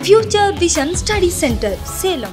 Future vision study centre Salem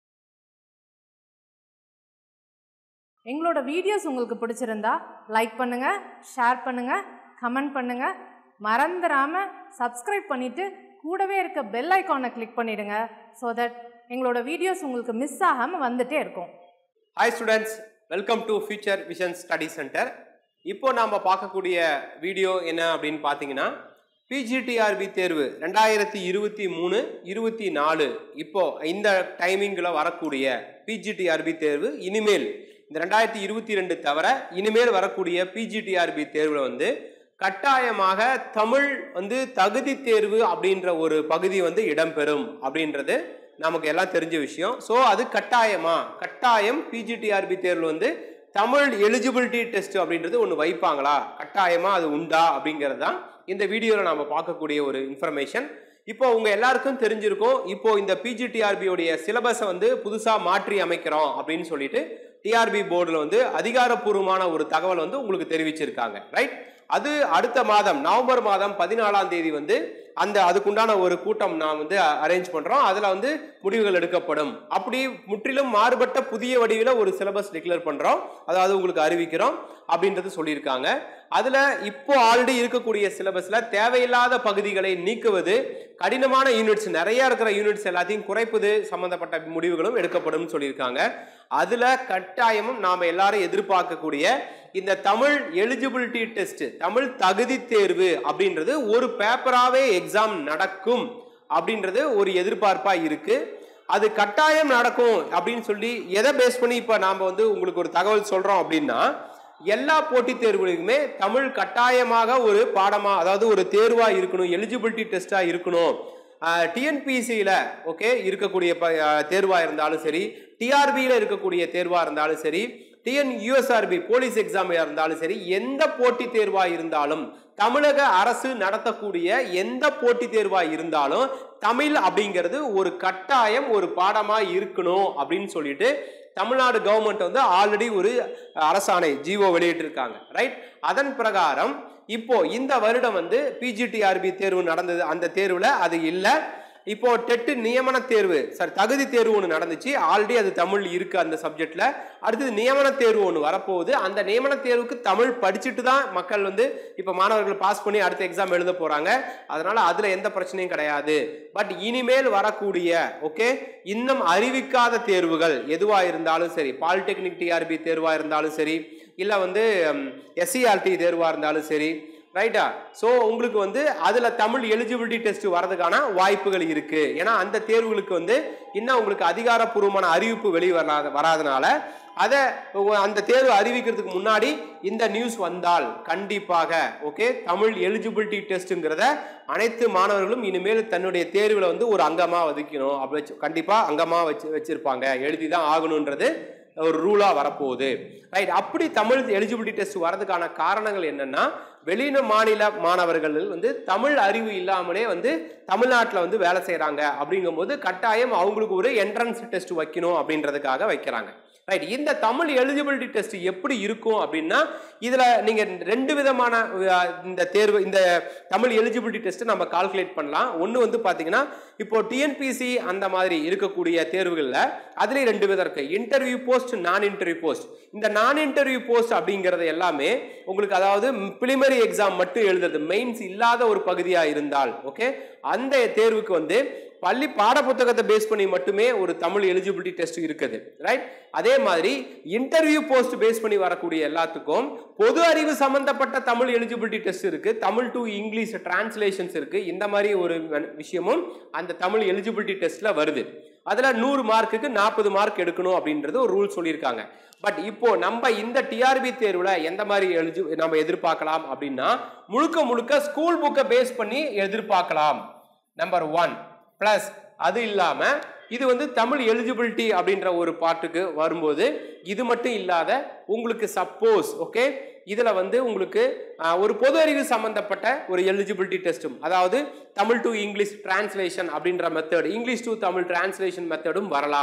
எங்களோட videos உங்களுக்கு பிடிச்சிருந்தா லைக் பண்ணுங்க ஷேர் பண்ணுங்க கமெண்ட் பண்ணுங்க மறந்துடாம சப்ஸ்கிரைப் பண்ணிட்டு கூடவே இருக்க பெல் ஐகானை கிளிக் பண்ணிடுங்க ஸோ தட் எங்களோட வீடியோஸ் உங்களுக்கு மிஸ் ஆகாமல் வந்துட்டே இருக்கும் hi students welcome to future vision study centre இப்போ நாம் பார்க்கக்கூடிய வீடியோ என்ன அப்படின்னு பார்த்தீங்கன்னா பிஜிடிஆர்பி தேர்வு ரெண்டாயிரத்தி இருபத்தி மூணு இருபத்தி நாலு இப்போ இந்த டைமிங்கில் வரக்கூடிய பிஜிடிஆர்பி தேர்வு இனிமேல் இந்த ரெண்டாயிரத்தி இருபத்தி ரெண்டு தவிர இனிமேல் வரக்கூடிய பிஜிடிஆர்பி தேர்வில் வந்து கட்டாயமாக தமிழ் வந்து தகுதி தேர்வு அப்படின்ற ஒரு பகுதி வந்து இடம்பெறும் அப்படின்றது நமக்கு எல்லாம் தெரிஞ்ச விஷயம் ஸோ அது கட்டாயமா கட்டாயம் பிஜிடிஆர்பி தேர்வில் வந்து தமிழ் எலிஜிபிலிட்டி டெஸ்ட் அப்படின்றது ஒன்று வைப்பாங்களா கட்டாயமா அது உண்டா அப்படிங்கிறது தான் இந்த வீடியோவில் நாம் பார்க்கக்கூடிய ஒரு இன்ஃபர்மேஷன் இப்போ உங்க எல்லாருக்கும் தெரிஞ்சிருக்கும் இப்போ இந்த பிஜிடிஆர்பியோடைய சிலபஸை வந்து புதுசாக மாற்றி அமைக்கிறோம் அப்படின்னு சொல்லிட்டு டிஆர்பி போர்டில் வந்து அதிகாரப்பூர்வமான ஒரு தகவல் வந்து உங்களுக்கு தெரிவிச்சிருக்காங்க ரைட் அது அடுத்த மாதம் நவம்பர் மாதம் பதினாலாம் தேதி வந்து அந்த அதுக்குண்டான ஒரு கூட்டம் நான் வந்து அரேஞ்ச் பண்றோம் அதுல வந்து முடிவுகள் எடுக்கப்படும் அப்படி முற்றிலும் மாறுபட்ட புதிய வடிவில் ஒரு சிலபஸ் டிக்ளேர் பண்றோம் அதாவது உங்களுக்கு அறிவிக்கிறோம் அப்படின்றது சொல்லியிருக்காங்க அதுல இப்போ ஆல்ரெடி இருக்கக்கூடிய சிலபஸ்ல தேவையில்லாத பகுதிகளை நீக்குவது கடினமான யூனிட்ஸ் நிறைய இருக்கிற யூனிட்ஸ் எல்லாத்தையும் குறைப்பது சம்பந்தப்பட்ட முடிவுகளும் எடுக்கப்படும் சொல்லியிருக்காங்க அதுல கட்டாயமும் நாம எல்லாரும் எதிர்பார்க்கக்கூடிய இந்த தமிழ் எலிஜிபிலிட்டி டெஸ்ட் தமிழ் தகுதி தேர்வு அப்படின்றது ஒரு பேப்பராகவே எக்ஸாம் நடக்கும் அப்படின்றது ஒரு எதிர்பார்ப்பா இருக்கு அது கட்டாயம் நடக்கும் அப்படின்னு சொல்லி எதை பேஸ் பண்ணி இப்போ நாம் வந்து உங்களுக்கு ஒரு தகவல் சொல்றோம் அப்படின்னா எல்லா போட்டித் தேர்வுகளுக்குமே தமிழ் கட்டாயமாக ஒரு பாடமா அதாவது ஒரு தேர்வா இருக்கணும் எலிஜிபிலிட்டி டெஸ்டா இருக்கணும் டிஎன்பிசியில் ஓகே இருக்கக்கூடிய தேர்வாக இருந்தாலும் சரி டிஆர்பியில் இருக்கக்கூடிய தேர்வாக இருந்தாலும் சரி டிஎன் யூஎஸ்ஆர்பி போலீஸ் எக்ஸாமாக இருந்தாலும் சரி எந்த போட்டித் தேர்வாக இருந்தாலும் தமிழக அரசு நடத்தக்கூடிய எந்த போட்டித் தேர்வாக இருந்தாலும் தமிழ் அப்படிங்கிறது ஒரு கட்டாயம் ஒரு பாடமாக இருக்கணும் அப்படின்னு சொல்லிட்டு தமிழ்நாடு கவர்மெண்ட் வந்து ஆல்ரெடி ஒரு அரசாணை ஜிஓ வெளியிட்டிருக்காங்க ரைட் அதன் பிரகாரம் இப்போ இந்த வருடம் வந்து பிஜிடிஆர்பி தேர்வு நடந்தது அந்த தேர்வுல அது இல்லை இப்போ டெட்டு நியமன தேர்வு சாரி தகுதி தேர்வு ஒன்று நடந்துச்சு ஆல்ரெடி அது தமிழ் இருக்கு அந்த சப்ஜெக்ட்ல அடுத்தது நியமன தேர்வு ஒன்று வரப்போகுது அந்த நியமன தேர்வுக்கு தமிழ் படிச்சுட்டு தான் மக்கள் வந்து இப்போ மாணவர்கள் பாஸ் பண்ணி அடுத்த எக்ஸாம் எழுத போறாங்க அதனால அதுல எந்த பிரச்சனையும் கிடையாது பட் இனிமேல் வரக்கூடிய ஓகே இன்னும் அறிவிக்காத தேர்வுகள் எதுவா இருந்தாலும் சரி பாலிடெக்னிக் டிஆர்பி தேர்வா இருந்தாலும் சரி இல்லை வந்து எஸ்சிஆர்டி தேர்வா இருந்தாலும் சரி ரைட்டா ஸோ உங்களுக்கு வந்து அதில் தமிழ் எலிஜிபிலிட்டி டெஸ்ட் வரதுக்கான வாய்ப்புகள் இருக்கு ஏன்னா அந்த தேர்வுகளுக்கு வந்து இன்னும் உங்களுக்கு அதிகாரப்பூர்வமான அறிவிப்பு வெளியே வராத வராதனால அதை அந்த தேர்வு அறிவிக்கிறதுக்கு முன்னாடி இந்த நியூஸ் வந்தால் கண்டிப்பாக ஓகே தமிழ் எலிஜிபிலிட்டி டெஸ்ட்டுங்கிறத அனைத்து மாணவர்களும் இனிமேல் தன்னுடைய தேர்வில் வந்து ஒரு அங்கமாக ஒதுக்கணும் அப்படி வச்சு கண்டிப்பாக அங்கமாக வச்சு வச்சிருப்பாங்க எழுதி தான் ஆகணுன்றது ஒரு ரூலாக வரப்போகுது ரைட் அப்படி தமிழ் எலிஜிபிலிட்டி டெஸ்ட் வரதுக்கான காரணங்கள் என்னன்னா வெளியின மாநில மாணவர்கள் வந்து தமிழ் அறிவு இல்லாமலே வந்து தமிழ்நாட்டில் வந்து வேலை செய்கிறாங்க அப்படிங்கும்போது கட்டாயம் அவங்களுக்கு ஒரு என்ட்ரன்ஸ் டெஸ்ட் வைக்கணும் அப்படின்றதுக்காக வைக்கிறாங்க ரைட் இந்த தமிழ் எலிஜிபிலிட்டி டெஸ்ட் எப்படி இருக்கும் அப்படின்னா இதில் நீங்கள் ரெண்டு விதமான இந்த தேர்வு இந்த தமிழ் எலிஜிபிலிட்டி டெஸ்ட் நம்ம கால்குலேட் பண்ணலாம் ஒன்று வந்து பார்த்தீங்கன்னா இப்போ டிஎன்பிசி அந்த மாதிரி இருக்கக்கூடிய தேர்வுகளில் அதுலேயும் ரெண்டு விதம் இருக்கு interview post non interview post இந்த நான் இன்டர்வியூ போஸ்ட் அப்படிங்கிறது எல்லாமே உங்களுக்கு அதாவது பிலிமரி எக்ஸாம் மட்டும் எழுதுறது மெயின்ஸ் இல்லாத ஒரு பகுதியாக இருந்தால் ஓகே அந்த தேர்வுக்கு வந்து பள்ளி பாட புத்தகத்தை பேஸ் பண்ணி மட்டுமே ஒரு தமிழ் எலிஜிபிலிட்டி டெஸ்ட் இருக்குது ரைட் அதே மாதிரி இன்டர்வியூ போஸ்ட் பேஸ் பண்ணி வரக்கூடிய எல்லாத்துக்கும் பொது அறிவு சம்பந்தப்பட்ட தமிழ் எலிஜிபிலிட்டி டெஸ்ட் இருக்கு தமிழ் டு இங்கிலீஷ் டிரான்ஸ்லேஷன்ஸ் இருக்கு இந்த மாதிரி ஒரு விஷயமும் அந்த தமிழ் எலிஜிபிலிட்டி டெஸ்ட்ல வருது அதுல நூறு மார்க்குக்கு நாற்பது மார்க் எடுக்கணும் அப்படின்றது ஒரு ரூல் சொல்லியிருக்காங்க பட் இப்போ நம்ம இந்த டிஆர்பி தேர்வுல எந்த மாதிரி எலிஜி நம்ம எதிர்பார்க்கலாம் அப்படின்னா முழுக்க முழுக்க ஸ்கூல் புக்கை பேஸ் பண்ணி எதிர்பார்க்கலாம் நம்பர் ஒன் ப்ளஸ் அது இல்லாமல் இது வந்து தமிழ் எலிஜிபிலிட்டி அப்படின்ற ஒரு பாட்டுக்கு வரும்போது இது மட்டும் இல்லாத உங்களுக்கு சப்போஸ் ஓகே இதில் வந்து உங்களுக்கு ஒரு பொது அறிவு சம்பந்தப்பட்ட ஒரு எலிஜிபிலிட்டி டெஸ்ட்டும் அதாவது தமிழ் டு இங்கிலீஷ் டிரான்ஸ்லேஷன் அப்படின்ற method English to Tamil translation மெத்தடும் வரலாம்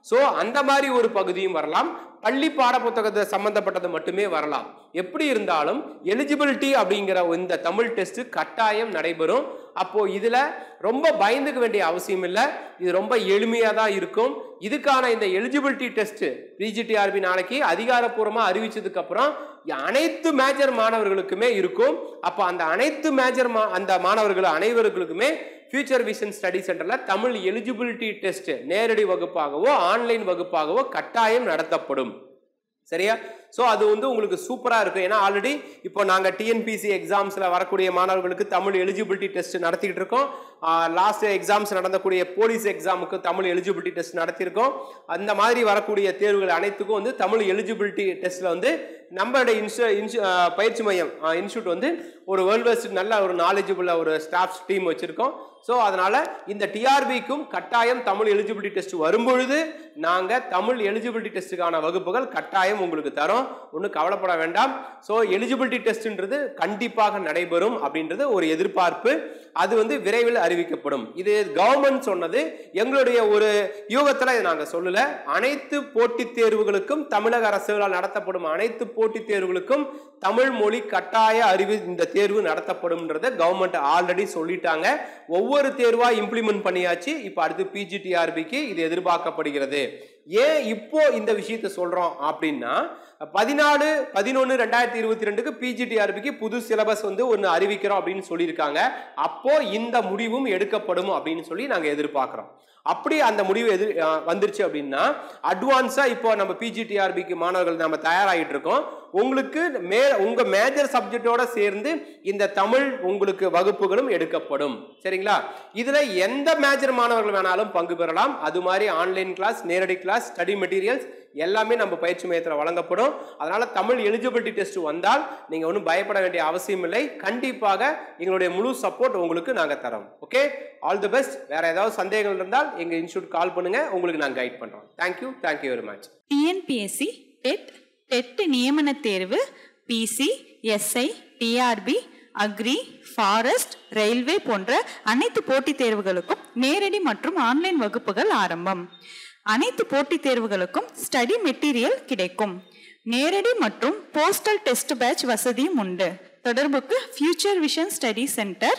ஸோ அந்த மாதிரி ஒரு பகுதியும் வரலாம் பள்ளி பாட புத்தகத்தை சம்பந்தப்பட்டது மட்டுமே வரலாம் எப்படி இருந்தாலும் எலிஜிபிலிட்டி அப்படிங்கிற இந்த தமிழ் டெஸ்ட் கட்டாயம் நடைபெறும் அப்போ இதுல ரொம்ப பயந்துக்க வேண்டிய அவசியம் இல்லை இது ரொம்ப எளிமையா தான் இருக்கும் இதுக்கான இந்த எலிஜிபிலிட்டி டெஸ்ட் பிஜிடிஆர்பி நாளைக்கு அதிகாரப்பூர்வமா அறிவிச்சதுக்கு அப்புறம் அனைத்து மேஜர் மாணவர்களுக்குமே இருக்கும் அப்போ அந்த அனைத்து மேஜர் மா அந்த மாணவர்கள் அனைவர்களுக்குமே ஃபியூச்சர் விஷன் ஸ்டடி சென்டர்ல தமிழ் எலிஜிபிலிட்டி டெஸ்ட் நேரடி வகுப்பாகவோ ஆன்லைன் வகுப்பாகவோ கட்டாயம் நடத்தப்படும் சரியா ஸோ அது வந்து உங்களுக்கு சூப்பராக இருக்கும் ஏன்னா ஆல்ரெடி இப்போ நாங்கள் டிஎன்பிசி எக்ஸாம்ஸில் வரக்கூடிய மாணவர்களுக்கு தமிழ் எலிஜிபிலிட்டி டெஸ்ட் நடத்திக்கிட்டு இருக்கோம் லாஸ்ட் எக்ஸாம்ஸ் நடந்தக்கூடிய போலீஸ் எக்ஸாமுக்கு தமிழ் எலிஜிபிலிட்டி டெஸ்ட் நடத்தியிருக்கோம் அந்த மாதிரி வரக்கூடிய தேர்வுகள் அனைத்துக்கும் வந்து தமிழ் எலிஜிபிலிட்டி டெஸ்ட்டில் வந்து நம்மளுடைய இன்ஸ்டு இன்ஸ்டு பயிற்சி மையம் இன்ஸ்டியூட் வந்து ஒரு வேர்ல்டு பெஸ்ட் நல்ல ஒரு நாலேஜபிள் ஒரு ஸ்டாஃப் டீம் வச்சுருக்கோம் ஸோ அதனால் இந்த டிஆர்பிக்கும் கட்டாயம் தமிழ் எலிஜிபிலிட்டி டெஸ்ட் வரும்பொழுது நாங்கள் தமிழ் எலிஜிபிலிட்டி டெஸ்ட்டுக்கான வகுப்புகள் கட்டாயம் உங்களுக்கு தரோம் ஒன்றும் கவலைப்பட வேண்டாம் ஸோ எலிஜிபிலிட்டி டெஸ்ட்ன்றது கண்டிப்பாக நடைபெறும் அப்படின்றது ஒரு எதிர்பார்ப்பு அது வந்து விரைவில் அறிவிக்கப்படும் இது கவர்மெண்ட் சொன்னது எங்களுடைய ஒரு யூகத்தில் இதை நாங்கள் சொல்லலை அனைத்து போட்டித் தேர்வுகளுக்கும் தமிழக அரசுகளால் நடத்தப்படும் அனைத்து போட்டித் தேர்வுகளுக்கும் தமிழ் மொழி கட்டாய அறிவு இந்த தேர்வு நடத்தப்படும்ன்றத கவர்மெண்ட் ஆல்ரெடி சொல்லிட்டாங்க ஒவ்வொரு தேர்வா இம்ப்ளிமெண்ட் பண்ணியாச்சு இப்போ அடுத்து பிஜிடிஆர்பிக்கு இது எதிர்பார்க்கப்படுகிறது ஏன் இப்போ இந்த விஷயத்த சொல்றோம் அப்படின்னா பதினாலு பதினொன்று ரெண்டாயிரத்தி இருபத்தி ரெண்டுக்கு பிஜிடிஆர்பிக்கு புது சிலபஸ் வந்து ஒன்று அறிவிக்கிறோம் அப்படின்னு சொல்லியிருக்காங்க அப்போ இந்த முடிவும் எடுக்கப்படும் அப்படின்னு சொல்லி நாங்கள் எதிர்பார்க்குறோம் அப்படி அந்த முடிவு எதிர் அஹ் வந்துருச்சு அப்படின்னா அட்வான்ஸாக இப்போ நம்ம பிஜிடிஆர்பிக்கு மாணவர்கள் நம்ம தயாராகிட்டு இருக்கோம் உங்களுக்கு மே உங்க மேஜர் சப்ஜெக்டோட சேர்ந்து இந்த தமிழ் உங்களுக்கு வகுப்புகளும் எடுக்கப்படும் சரிங்களா இதுல எந்த மேஜர் மாணவர்கள் வேணாலும் பங்கு பெறலாம் அது மாதிரி ஆன்லைன் கிளாஸ் நேரடி கிளாஸ் ஸ்டடி மெட்டீரியல்ஸ் எல்லாமே நம்ம பயிற்சி மையத்தில் வழங்கப்படும் அதனால தமிழ் எலிஜிபிலிட்டி டெஸ்ட் வந்தால் நீங்க ஒன்றும் பயப்பட வேண்டிய அவசியம் இல்லை கண்டிப்பாக எங்களுடைய முழு சப்போர்ட் உங்களுக்கு நாங்கள் தரோம் ஓகே ஆல் தி பெஸ்ட் வேற ஏதாவது சந்தேகங்கள் இருந்தால் எங்க இன்ஸ்டியூட் கால் பண்ணுங்க உங்களுக்கு நாங்கள் கைட் பண்றோம் thank you thank you very much TNPSC TET TET நியமன தேர்வு PC SI TRB agri forest railway போன்ற அனைத்து போட்டித் தேர்வுகளுக்கும் நேரடி மற்றும் ஆன்லைன் வகுப்புகள் ஆரம்பம் அனைத்து போட்டித் தேர்வுகளுக்கும் ஸ்டடி மெட்டீரியல் கிடைக்கும் நேரடி மற்றும் போஸ்டல் டெஸ்ட் பேட்ச் வசதியும் உண்டு தொடர்புக்கு future vision study centre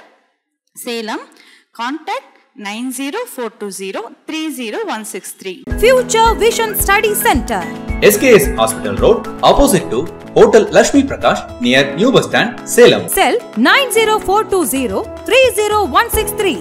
Salem contact nine zero four two zero three zero one six three Future Vision Study Center. SKS Hospital Road, opposite to Hotel Lashmi Prakash, near New Bus Stand, Salem. Cell 90420 30163.